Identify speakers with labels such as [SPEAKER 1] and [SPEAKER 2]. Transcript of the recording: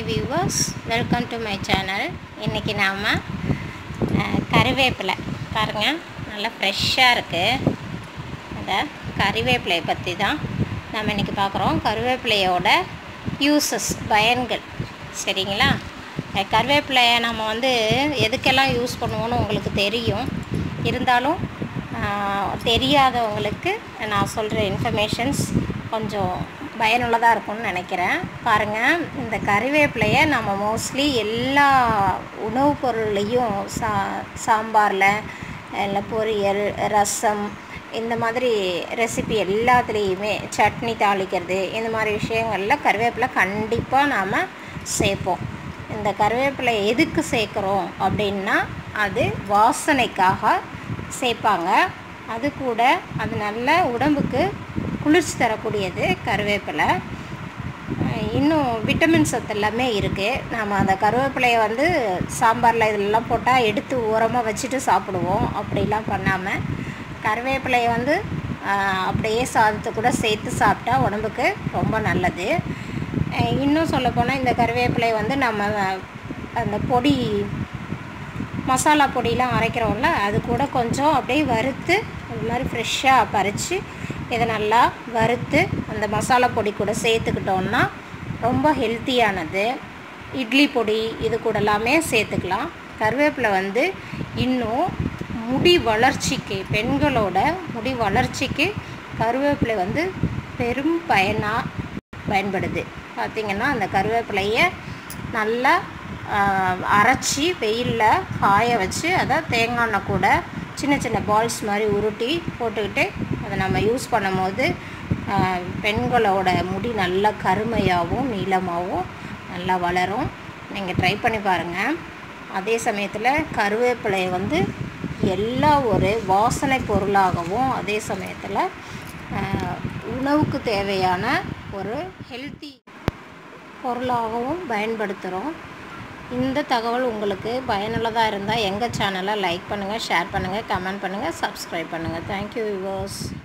[SPEAKER 1] viewers welcome to my channel இன்றைக்கி நாம் கருவேப்பிலை பாருங்க நல்லா ஃப்ரெஷ்ஷாக இருக்குது அந்த கறிவேப்பிலையை பற்றி தான் நம்ம இன்றைக்கி பார்க்குறோம் கருவேப்பிலையோட யூசஸ் பயன்கள் சரிங்களா அஹ் கருவேப்பிலையை நம்ம வந்து எதுக்கெல்லாம் யூஸ் பண்ணுவோன்னு உங்களுக்கு தெரியும் இருந்தாலும் ஆஹ், தெரியாதவங்களுக்கு நான் சொல்கிற இன்ஃபர்மேஷன்ஸ் கொஞ்சம் பயனுள்ளதாக இருக்கும்னு நினைக்கிறேன் பாருங்கள் இந்த கறிவேப்பிலையை நம்ம மோஸ்ட்லி எல்லா உணவுப் பொருள்லேயும் சா சாம்பாரில் இல்லை பொரியல் ரசம் இந்த மாதிரி ரெசிபி எல்லாத்துலேயுமே சட்னி தாளிக்கிறது இந்த மாதிரி விஷயங்களில் கருவேப்பிலை கண்டிப்பாக நாம் சேர்ப்போம் இந்த கருவேப்பிலை எதுக்கு சேர்க்குறோம் அப்படின்னா அது வாசனைக்காக சேர்ப்பாங்க அது கூட அது நல்ல உடம்புக்கு குளிர்ச்சி தரக்கூடியது கருவேப்பிலை அஹ் இன்னும் விட்டமின் சத்து எல்லாமே இருக்குது நாம் அந்த கருவேப்பிலையை வந்து சாம்பாரில் இதெல்லாம் போட்டால் எடுத்து ஓரமாக வச்சுட்டு சாப்பிடுவோம் அப்படிலாம் பண்ணாமல் கருவேப்பிலையை வந்து அஹ், அப்படியே சாதத்தை கூட சேர்த்து சாப்பிட்டா உடம்புக்கு ரொம்ப நல்லது அஹ் இன்னும் சொல்லப்போனால் இந்த கருவேப்பிலை வந்து நம்ம அந்த பொடி மசாலா பொடியெலாம் அரைக்கிறோம்ல அது கூட கொஞ்சம் அப்படியே வறுத்து அது மாதிரி ஃப்ரெஷ்ஷாக பறித்து இதை நல்லா வறுத்து அந்த மசாலா பொடி கூட சேர்த்துக்கிட்டோம்னா ரொம்ப ஹெல்த்தியானது இட்லி பொடி இது கூட எல்லாமே சேர்த்துக்கலாம் கருவேப்பிலை வந்து இன்னும் முடி வளர்ச்சிக்கு பெண்களோட முடி வளர்ச்சிக்கு கருவேப்பிலை வந்து பெரும் பயனாக பயன்படுது பார்த்திங்கன்னா அந்த கருவேப்பிலையை நல்லா ஆஹ், அரைச்சி வெயிலில் காய வச்சு அதை தேங்காய் எண்ணெய் கூட சின்ன சின்ன பால்ஸ் மாதிரி உருட்டி போட்டுக்கிட்டு அதை நம்ம யூஸ் பண்ணும்போது ஆஹ், பெண்களோட முடி நல்லா கருமையாகவும் நீளமாகவும் நல்லா வளரும் நீங்கள் ட்ரை பண்ணி பாருங்கள் அதே சமயத்தில் கருவேப்பிலையை வந்து எல்லா ஒரு வாசனை பொருளாகவும் அதே சமயத்தில் ஆஹ், உணவுக்கு தேவையான ஒரு ஹெல்த்தி பொருளாகவும் பயன்படுத்துகிறோம் இந்த தகவல் உங்களுக்கு பயனுள்ளதாக இருந்தால் எங்கள் சேனலை லைக் பண்ணுங்கள் ஷேர் பண்ணுங்கள் கமெண்ட் பண்ணுங்கள் சப்ஸ்கிரைப் பண்ணுங்கள் தேங்க்யூ விவர்ஸ்